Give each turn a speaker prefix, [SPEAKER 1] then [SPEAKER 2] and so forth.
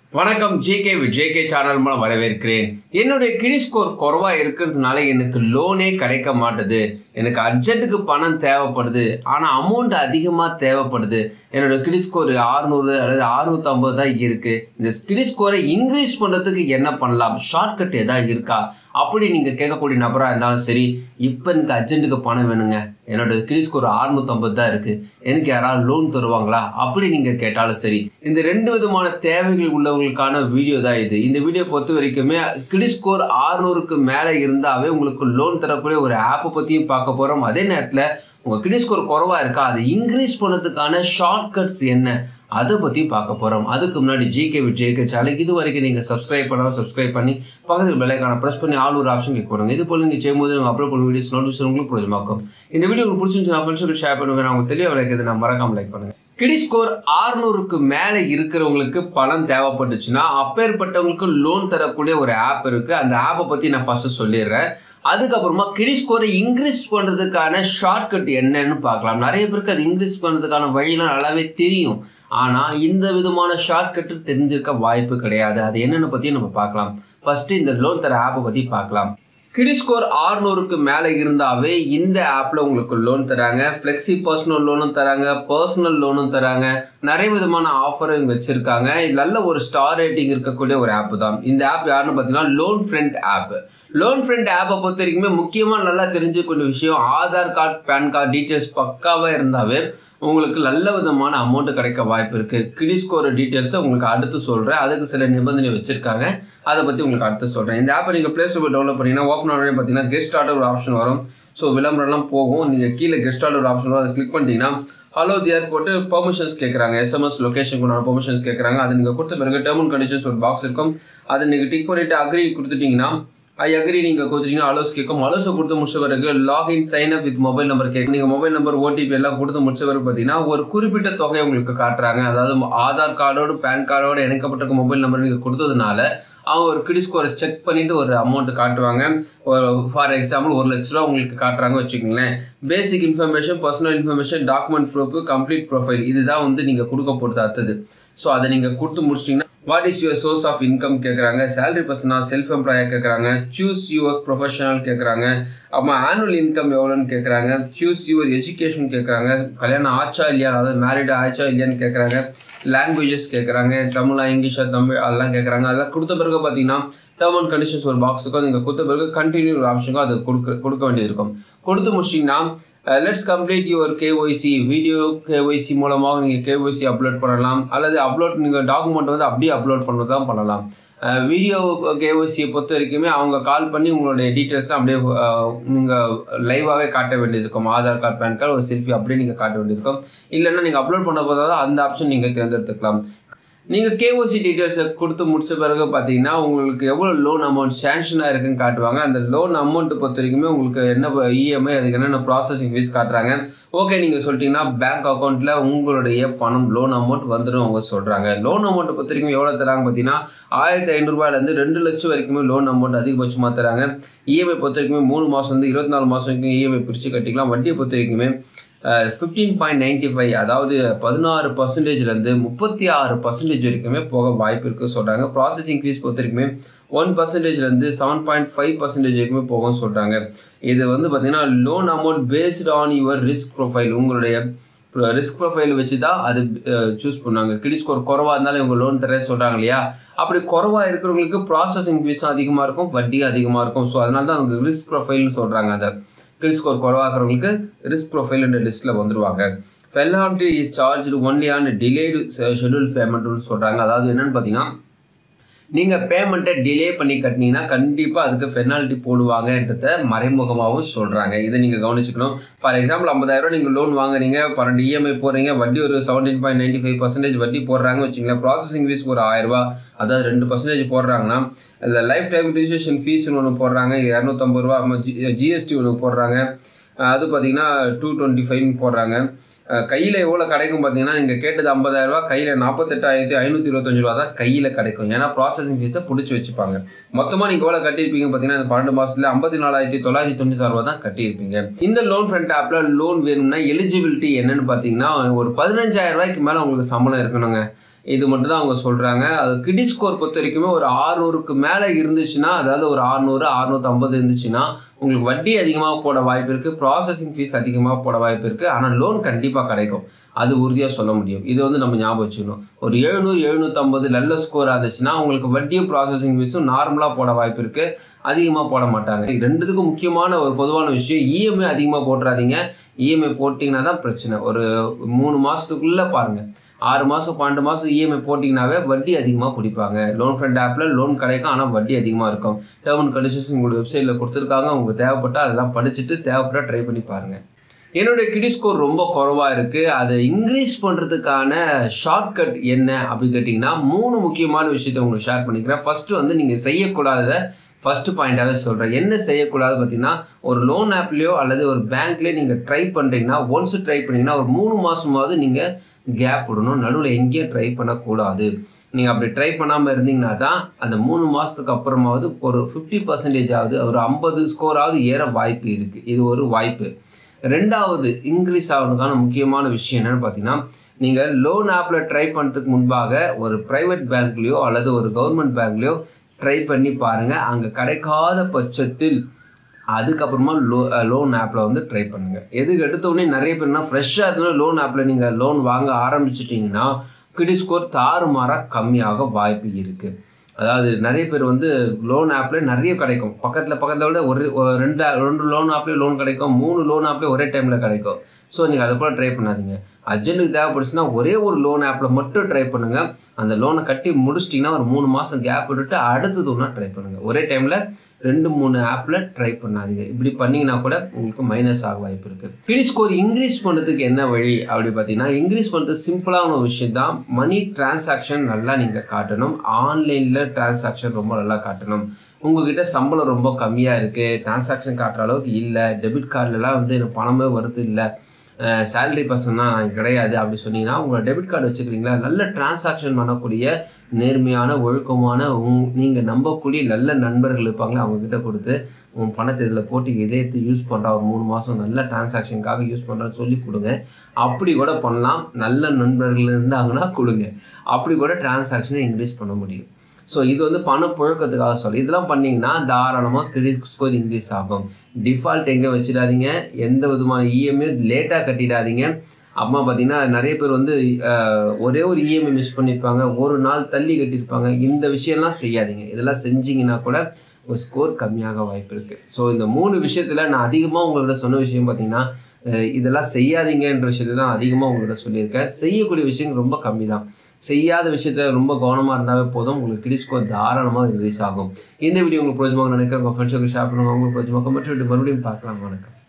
[SPEAKER 1] வணக்கம் JK JK channel மூலம் வரவேற்கிறேன் என்னுடைய கிரெடிட் ஸ்கோர் குறைவா இருக்கிறதுனால எனக்கு லோனே கிடைக்க மாட்டுது எனக்கு அர்ஜென்ட்டுக்கு பணம் தேவைப்படுது ஆனால் அமௌண்ட் அதிகமாக தேவைப்படுது என்னோட கிரெடிட் ஸ்கோர் ஆறுநூறு அல்லது அறுநூத்தம்பது தான் இருக்கு இந்த கிரெடிட் ஸ்கோரை இன்க்ரீஸ் பண்ணுறதுக்கு என்ன பண்ணலாம் ஷார்ட்கட் ஏதாவது இருக்கா அப்படி நீங்கள் கேட்கக்கூடிய நபராக இருந்தாலும் சரி இப்போ எனக்கு அர்ஜென்ட்டுக்கு பணம் வேணுங்க என்னோட கிரெடிட் ஸ்கோர் அறுநூத்தம்பது தான் இருக்கு எனக்கு யாராவது லோன் தருவாங்களா அப்படி நீங்கள் கேட்டாலும் சரி இந்த ரெண்டு விதமான தேவைகள் உள்ளவங்களுக்கான வீடியோ தான் இது இந்த வீடியோ பொறுத்த வரைக்குமே கிரெடிட் ஸ்கோர் ஆறுநூறுக்கு மேலே இருந்தாவே உங்களுக்கு லோன் தரக்கூடிய ஒரு ஆப்பை பற்றியும் பார்க்க போகிறோம் அதே நேரத்தில் உங்கள் கிரெடிட் ஸ்கோர் குறவாக இருக்கா அதை இன்க்ரீஸ் பண்ணதுக்கான ஷார்ட்கட்ஸ் என்ன அதை பற்றி பார்க்க போகிறோம் அதுக்கு முன்னாடி ஜிகே வித் ஜேகே சேனல் இது வரைக்கும் நீங்கள் சப்ஸ்கிரைப் பண்ணாலும் சப்ஸ்கிரைப் பண்ணி பக்கத்தில் பெல்லைக்கான ப்ரெஸ் பண்ணி ஆல் ஒரு ஆப்ஷன் கிளிக் பண்ணுங்க இது போல நீங்கள் செய்யும்போது நீங்கள் அப்லோட் பண்ண வீடியோஸ் நோட்டிஃபிகேஷன் உங்களுக்கு பிரயோஜனமாக்கும் இந்த வீடியோ உங்களுக்கு பிடிச்சிருந்துச்சு ஃப்ரெண்ட்ஸுக்கு ஷேர் பண்ணுவேன் நான் உங்களுக்கு தெளிவாக விளக்குது நான் மறக்காம லைக் பண்ணுங்க கிரெடிட் ஸ்கோர் ஆறுநூறுக்கு மேலே இருக்கிறவங்களுக்கு பணம் தேவைப்பட்டுச்சுன்னா அப்பேற்பட்டவங்களுக்கு லோன் தரக்கூடிய ஒரு ஆப் இருக்குது அந்த ஆப்பை பற்றி நான் ஃபஸ்ட்டு சொல்லிடுறேன் அதுக்கப்புறமா கிரெடிட் ஸ்கோரை இன்க்ரீஸ் பண்ணுறதுக்கான ஷார்ட்கட் என்னன்னு பார்க்கலாம் நிறைய பேருக்கு அது இன்க்ரீஸ் பண்ணுறதுக்கான வழியெல்லாம் நல்லாவே தெரியும் ஆனால் இந்த விதமான ஷார்ட்கட்டு தெரிஞ்சிருக்க வாய்ப்பு கிடையாது அது என்னென்னு பற்றி நம்ம பார்க்கலாம் ஃபஸ்ட்டு இந்த லோன் தர ஆப்பை பற்றி பார்க்கலாம் கிரெடிட் ஸ்கோர் ஆறுநூறுக்கு மேலே இருந்தாவே இந்த ஆப்பில் உங்களுக்கு லோன் தராங்க ஃப்ளெக்ஸி பர்சனல் லோனும் தராங்க பர்சனல் லோனும் தராங்க நிறைய விதமான ஆஃபரும் இங்கே வச்சுருக்காங்க நல்ல ஒரு ஸ்டார் ரேட்டிங் இருக்கக்கூடிய ஒரு ஆப் தான் இந்த ஆப் யாருன்னு பார்த்தீங்கன்னா loan friend app loan friend ஆப்பை பொறுத்த வரைக்குமே முக்கியமாக நல்லா தெரிஞ்சுக்கூடிய விஷயம் Aadhaar card PAN card details பக்காவாக இருந்தாவே உங்களுக்கு நல்ல விதமான அமௌண்ட் கிடைக்க வாய்ப்பு இருக்குது கிரெடிட் ஸ்கோர் டீட்டெயில்ஸை உங்களுக்கு அடுத்து சொல்கிறேன் அதுக்கு சில நிபந்தனை வச்சுருக்காங்க அதை பற்றி உங்களுக்கு அடுத்து சொல்கிறேன் இந்த ஆப்பை நீங்கள் ப்ளே ஸ்டோர் டவுன்லோட் பண்ணிங்கன்னா ஓப்பன் ஆனே பார்த்தீங்கன்னா கெஸ்ட் ஆர்டர் ஒரு ஆப்ஷன் வரும் ஸோ விளம்பரம்லாம் போகும் நீங்கள் கீழே கெஸ்ட் ஆர்டர் ஒரு ஆப்ஷன் வரும் அதை கிளிக் பண்ணிட்டீங்கன்னா ஹலோ தியார் போட்டு பெர்மிஷன்ஸ் கேட்குறாங்க எஸ்எம்எஸ் லொக்கேஷன் கொண்டாட பெர்மிஷன்ஸ் கேட்குறாங்க அது நீங்கள் கொடுத்த பிறகு டேர்ம் அண்ட் கண்டிஷன்ஸ் ஒரு பாக்ஸ் இருக்கும் அதை நீங்கள் டிக் பண்ணிவிட்டு அக்ரி கொடுத்துட்டிங்கன்னா ஐ அக்ரி நீங்கள் கொடுத்துட்டீங்கன்னா அலோஸ் கேட்கும் அலோஸை கொடுத்து முடிச்ச பிறகு login sign up with mobile number கேட்கும் நீங்கள் மொபைல் நம்பர் ஓடிபி எல்லாம் கொடுத்து முடிச்ச பிறகு பார்த்தீங்கன்னா ஒரு குறிப்பிட்ட தொகை உங்களுக்கு காட்டுறாங்க அதாவது ஆதார் கார்டோடு பேன் கார்டோடு இணைக்கப்பட்ட மொபைல் நம்பர் நீங்கள் கொடுத்ததுனால அவங்க ஒரு கிரெடிட் ஸ்கோரை செக் பண்ணிட்டு ஒரு அமௌண்ட் காட்டுவாங்க ஒரு ஃபார் எக்ஸாம்பிள் ஒரு லட்ச ரூபா உங்களுக்கு காட்டுறாங்க வச்சுக்கோங்களேன் basic information personal information document proof complete profile இதுதான் வந்து நீங்கள் கொடுக்க போகிறது அடுத்தது ஸோ அதை நீங்கள் கொடுத்து முடிச்சிட்டிங்கன்னா what is your source of income கேட்குறாங்க சேலரி பர்சனா செல்ஃப் எம்ப்ளாயாக கேட்குறாங்க சூஸ் யுவர் ப்ரொஃபஷனல் கேட்குறாங்க அப்புறம் ஆனுவல் இன்கம் எவ்வளோன்னு கேட்குறாங்க சூஸ் யுவர் எஜுகேஷன் கேட்குறாங்க கல்யாணம் ஆச்சா இல்லையா அதாவது மேரிடா ஆச்சா இல்லையான்னு கேட்குறாங்க லாங்குவேஜஸ் கேட்குறாங்க தமிழா இங்கிலீஷா தமிழ் அதெல்லாம் கேட்குறாங்க அதெல்லாம் கொடுத்த பிறகு பார்த்தீங்கன்னா டேர்ம் அண்ட் கண்டிஷன்ஸ் ஒரு பாக்ஸுக்கும் நீங்கள் கொடுத்த பிறகு கண்டினியூ ஒரு ஆப்ஷனுக்கும் அது கொடுக்க கொடுக்க வேண்டியது இருக்கும் கொடுத்து முடிச்சிட்டிங்கன்னா let's complete your KYC video KYC மூலமாக நீங்கள் கேஒய்சி அப்லோட் பண்ணலாம் அல்லது அப்லோட் நீங்கள் டாக்குமெண்ட் வந்து அப்படியே அப்லோட் பண்ணுறது தான் பண்ணலாம் வீடியோ கேஒய்சியை பொறுத்த வரைக்குமே அவங்க கால் பண்ணி உங்களுடைய டீட்டெயில்ஸ்லாம் அப்படியே நீங்கள் லைவாகவே காட்ட வேண்டியது இருக்கும் ஆதார் கார்டு பேன் கார்டு ஒரு செல்ஃபி அப்படியே நீங்கள் காட்ட வேண்டியது இருக்கும் இல்லைன்னா நீங்கள் அப்லோட் பண்ண போதாவது அந்த ஆப்ஷன் நீங்கள் தேர்ந்தெடுத்துக்கலாம் நீங்கள் கேஓசி டீட்டெயில்ஸை கொடுத்து முடிச்ச பிறகு பார்த்தீங்கன்னா உங்களுக்கு எவ்வளோ லோன் அமௌண்ட் சேங்ஷனாக இருக்குன்னு காட்டுவாங்க அந்த லோன் அமௌண்ட் பொறுத்த வரைக்குமே உங்களுக்கு என்ன இஎம்ஐ அதுக்கு என்னென்ன ப்ராசஸிங் ஃபீஸ் காட்டுறாங்க ஓகே நீங்கள் சொல்லிட்டீங்கன்னா பேங்க் அக்கௌண்ட்டில் உங்களுடைய பணம் லோன் அமௌண்ட் வந்துடும் அவங்க சொல்கிறாங்க லோன் அமௌண்ட் பொறுத்த வரைக்கும் எவ்வளோ தராங்க பார்த்தீங்கன்னா ஆயிரத்தி ஐநூறுரூவாயிலேருந்து ரெண்டு லட்சம் வரைக்குமே லோன் அமௌண்ட் அதிகபட்சமாக தராங்க இஎம்ஐ பொறுத்த வரைக்குமே மூணு மாதம் வந்து இருபத்தி நாலு மாதம் வரைக்கும் இஎம்ஐ பிரித்து கட்டிக்கலாம் வட்டியை பொறுத்த வரைக்குமே ஃபிஃப்டீன் பாயிண்ட் நைன்டி ஃபைவ் அதாவது பதினாறு பர்சன்டேஜ்லேருந்து முப்பத்தி ஆறு பர்சன்டேஜ் வரைக்குமே போக வாய்ப்பு இருக்குது சொல்கிறாங்க ப்ராசஸிங் ஃபீஸ் பொறுத்த வரைக்குமே ஒன் பர்சன்டேஜ்லேருந்து செவன் பாயிண்ட் ஃபைவ் பர்சன்டேஜ் வரைக்குமே போகும் சொல்கிறாங்க இது வந்து பார்த்திங்கன்னா loan amount based on your risk profile உங்களுடைய ரிஸ்க் ப்ரொஃபைல் வச்சு தான் அது சூஸ் பண்ணுவாங்க கிரெடிட் ஸ்கோர் குறவாக இருந்தாலும் இவங்க லோன் தரேன் சொல்கிறாங்க இல்லையா அப்படி குறவாக இருக்கிறவங்களுக்கு ப்ராசஸிங் ஃபீஸும் அதிகமாக இருக்கும் வட்டியும் அதிகமாக இருக்கும் ஸோ அதனால தான் அவங்க ரிஸ்க் ப்ரொஃபைல்னு சொல்கிறாங்க அதை கிரெடிட் ஸ்கோர் குறவாகிறவங்களுக்கு ரிஸ்க் ப்ரொஃபைல் என்ற லிஸ்ட்டில் வந்துருவாங்க penalty is charge only on delayed schedule பேமெண்ட்னு சொல்கிறாங்க அதாவது என்னென்னு பார்த்தீங்கன்னா நீங்கள் பேமெண்ட்டை டிலே பண்ணி கட்டினீங்கன்னா கண்டிப்பாக அதுக்கு பெனால்ட்டி போடுவாங்கன்றத மறைமுகமாகவும் சொல்கிறாங்க இதை நீங்கள் கவனிச்சுக்கணும் ஃபார் எக்ஸாம்பிள் ஐம்பதாயிரம் நீங்கள் லோன் வாங்குறீங்க பன்னெண்டு இஎம்ஐ போடுறீங்க வட்டி ஒரு seventeen point ninety five percentage வட்டி போடுறாங்க வச்சுங்களேன் ப்ராசஸிங் ஃபீஸ் ஒரு ஆயிரரூபா அதாவது ரெண்டு பர்சன்டேஜ் போடுறாங்கன்னா அதில் லைஃப் டைம் ரிஜிஸ்ட்ரேஷன் ஃபீஸ்னு ஒன்று போடுறாங்க இரநூத்தம்பது ரூபா ஜிஎஸ்டி ஒன்று போடுறாங்க அது பார்த்தீங்கன்னா டூ டுவெண்ட்டி ஃபைவ்னு போடுறாங்க கையில் எவ்வளோ கிடைக்கும் பார்த்தீங்கன்னா நீங்கள் கேட்டது ஐம்பதாயிரரூபா கையில் நாற்பத்தெட்டாயிரத்தி ஐநூற்றி இருபத்தஞ்சு ரூபா தான் கையில் கிடைக்கும் ஏன்னா ப்ராசஸிங் ஃபீஸை பிடிச்சி வச்சுப்பாங்க மொத்தமாக நீங்கள் எவ்வளோ கட்டியிருப்பீங்க பார்த்தீங்கன்னா இந்த பன்னெண்டு மாதத்தில் ஐம்பத்தி நாலாயிரத்தி தொள்ளாயிரத்தி தொண்ணூற்றி ரூபா தான் கட்டியிருப்பீங்க இந்த லோன் ஃப்ரண்ட் ஆப்பில் லோன் வேணும்னா எலிஜிபிலிட்டி என்னன்னு பார்த்தீங்கன்னா ஒரு பதினஞ்சாயிரம் ரூபாய்க்கு மேலே உங்களுக்கு சம்பளம் இருக்கணுங்க இது மட்டும் தான் அவங்க சொல்கிறாங்க அது கிடி ஸ்கோர் பொறுத்த வரைக்குமே ஒரு ஆறுநூறுக்கு மேலே இருந்துச்சுன்னா அதாவது ஒரு ஆறுநூறு அறுநூற்றம்பது இருந்துச்சுன்னா உங்களுக்கு வட்டி அதிகமாக போட வாய்ப்பு இருக்குது ப்ராசஸிங் ஃபீஸ் அதிகமாக போட வாய்ப்பு இருக்குது ஆனால் லோன் கண்டிப்பாக கிடைக்கும் அது உறுதியாக சொல்ல முடியும் இது வந்து நம்ம ஞாபகம் வச்சுக்கணும் ஒரு எழுநூறு எழுநூற்றம்பது நல்ல ஸ்கோர் இருந்துச்சுன்னா உங்களுக்கு வட்டியும் ப்ராசஸிங் ஃபீஸும் நார்மலாக போட வாய்ப்பு இருக்குது அதிகமாக போட மாட்டாங்க இது ரெண்டுத்துக்கும் முக்கியமான ஒரு பொதுவான விஷயம் இஎம்ஐ அதிகமாக போட்டுறாதீங்க இஎம்ஐ போட்டிங்கன்னா தான் பிரச்சனை ஒரு மூணு மாதத்துக்குள்ளே பாருங்கள் ஆறு மாதம் பன்னெண்டு மாதம் இஎம்ஐ போட்டிங்கனாவே வட்டி அதிகமாக பிடிப்பாங்க லோன் ஃப்ரெண்ட் ஆப்பில் லோன் கிடைக்கும் ஆனால் வட்டி அதிகமாக இருக்கும் டேர்ம் அண்ட் கண்டிஷன்ஸ் உங்களோட வெப்சைட்டில் கொடுத்துருக்காங்க உங்களுக்கு தேவைப்பட்டால் அதெல்லாம் படிச்சுட்டு தேவைப்பட்டால் ட்ரை பண்ணி பாருங்கள் என்னுடைய கிடி ஸ்கோர் ரொம்ப குறவாக இருக்குது அதை இன்க்ரீஸ் பண்ணுறதுக்கான ஷார்ட்கட் என்ன அப்படின்னு கேட்டிங்கன்னா மூணு முக்கியமான விஷயத்தை உங்களுக்கு ஷேர் பண்ணிக்கிறேன் ஃபஸ்ட்டு வந்து நீங்கள் செய்யக்கூடாத ஃபஸ்ட்டு பாயிண்ட்டாகவே சொல்கிறேன் என்ன செய்யக்கூடாது பார்த்தீங்கன்னா ஒரு லோன் ஆப்லேயோ அல்லது ஒரு பேங்க்லேயோ நீங்கள் ட்ரை பண்ணுறீங்கன்னா ஒன்ஸ் ட்ரை பண்ணிங்கன்னா ஒரு மூணு மாதமாவது நீங்கள் கேப் விடணும் நடுவில் எங்கேயும் ட்ரை பண்ணக்கூடாது நீங்கள் அப்படி ட்ரை பண்ணாமல் இருந்தீங்கன்னா தான் அந்த மூணு மாதத்துக்கு அப்புறமாவது ஒரு ஃபிஃப்டி பர்சன்டேஜ் ஆகுது ஒரு ஐம்பது ஸ்கோராவது ஏற வாய்ப்பு இருக்குது இது ஒரு வாய்ப்பு ரெண்டாவது இன்க்ரீஸ் ஆகிறதுக்கான முக்கியமான விஷயம் என்னென்னு பார்த்தீங்கன்னா நீங்கள் லோன் ஆப்பில் ட்ரை பண்ணுறதுக்கு முன்பாக ஒரு ப்ரைவேட் பேங்க்லேயோ அல்லது ஒரு கவர்மெண்ட் பேங்க்லேயோ ட்ரை பண்ணி பாருங்கள் அங்கே கிடைக்காத பட்சத்தில் அதுக்கப்புறமா லோ லோன் ஆப்பில் வந்து ட்ரை பண்ணுங்கள் எதுக்கு எடுத்தோடனே நிறைய பேர்னா ஃப்ரெஷ்ஷாக இருந்தாலும் லோன் ஆப்பில் நீங்கள் லோன் வாங்க ஆரம்பிச்சிட்டிங்கன்னா கிடி ஸ்கோர் தாறுமாறாக கம்மியாக வாய்ப்பு இருக்குது அதாவது நிறைய பேர் வந்து லோன் ஆப்பில் நிறைய கிடைக்கும் பக்கத்தில் பக்கத்தில் விட ஒரு ஒரு ரெண்டு ரெண்டு லோன் ஆப்லேயும் லோன் கிடைக்கும் மூணு லோன் ஆப்லேயும் ஒரே டைமில் கிடைக்கும் ஸோ நீங்கள் அதை போல் ட்ரை பண்ணாதீங்க அர்ஜென்ட்டுக்கு தேவைப்படுச்சுன்னா ஒரே ஒரு லோன் ஆப்பில் மட்டும் ட்ரை பண்ணுங்கள் அந்த லோனை கட்டி முடிச்சிட்டிங்கன்னா ஒரு மூணு மாதம் கேப் விட்டுட்டு அடுத்தது ஒன்றா ட்ரை பண்ணுங்கள் ஒரே டைமில் ரெண்டு மூணு ஆப்பில் ட்ரை பண்ணாதீங்க இப்படி பண்ணிங்கன்னா கூட உங்களுக்கு மைனஸ் ஆக வாய்ப்பு இருக்குது கிடி ஸ்கோர் இன்க்ரீஸ் பண்ணுறதுக்கு என்ன வழி அப்படி பார்த்தீங்கன்னா இன்க்ரீஸ் பண்ணுறது சிம்பிளான ஒரு விஷயம் தான் மணி டிரான்சாக்ஷன் நல்லா நீங்கள் காட்டணும் ஆன்லைனில் டிரான்சாக்ஷன் ரொம்ப நல்லா காட்டணும் உங்ககிட்ட சம்பளம் ரொம்ப கம்மியாக இருக்குது டிரான்சாக்ஷன் காட்டுற அளவுக்கு இல்லை டெபிட் கார்டுலலாம் வந்து எனக்கு பணமே வருது இல்லை சேலரி பர்சன் தான் கிடையாது அப்படி சொன்னீங்கன்னா உங்களோட டெபிட் கார்டு வச்சுக்கிறீங்களா நல்ல டிரான்சாக்ஷன் பண்ணக்கூடிய நேர்மையான ஒழுக்கமான உங் நீங்கள் நம்பக்கூடிய நல்ல நண்பர்கள் இருப்பாங்களே அவங்கக்கிட்ட கொடுத்து உன் பணத்தை இதில் போட்டு இதயத்தை யூஸ் பண்ணுறா ஒரு மூணு மாதம் நல்ல டிரான்சாக்ஷனுக்காக யூஸ் பண்ணுறான்னு சொல்லி கொடுங்க அப்படி கூட பண்ணலாம் நல்ல நண்பர்கள் இருந்தாங்கன்னா கொடுங்க அப்படி கூட டிரான்சாக்ஷனை இன்க்ரீஸ் பண்ண முடியும் ஸோ இது வந்து பண புழக்கத்துக்காக சொல்லி இதெல்லாம் பண்ணிங்கன்னா தாராளமாக கிரெடிட் ஸ்கோர் இன்க்ரீஸ் ஆகும் டிஃபால்ட் எங்கே வச்சிடாதீங்க எந்த விதமான இஎம்ஐ லேட்டாக கட்டிடாதீங்க அம்மா பார்த்தீங்கன்னா நிறைய பேர் வந்து ஒரே ஒரு இஎம்ஐ மிஸ் பண்ணியிருப்பாங்க ஒரு நாள் தள்ளி கட்டியிருப்பாங்க இந்த விஷயம்லாம் செய்யாதீங்க இதெல்லாம் செஞ்சீங்கன்னா கூட ஒரு ஸ்கோர் கம்மியாக வாய்ப்பு இருக்குது ஸோ இந்த மூணு விஷயத்தில் நான் அதிகமாக உங்கள்கிட்ட சொன்ன விஷயம் பார்த்தீங்கன்னா இதெல்லாம் செய்யாதீங்கன்ற விஷயத்தை தான் அதிகமாக உங்கள்கிட்ட சொல்லியிருக்கேன் செய்யக்கூடிய விஷயங்கள் ரொம்ப கம்மி தான் செய்யாத விஷயத்த ரொம்ப கவனமாக இருந்தாவே போதும் உங்களுக்கு கிடி ஸ்கோர் தாராளமாக இன்க்ரீஸ் ஆகும் இந்த வீடியோ உங்களுக்கு பிரோஜமாக நினைக்கிறேன் உங்கள் ஃப்ரெண்ட்ஸுக்கு ஷேர் பண்ணுவாங்க உங்களுக்கு பிரோஜமாக மற்றொரு மறுபடியும் பார்க்கலாம் வணக்கம்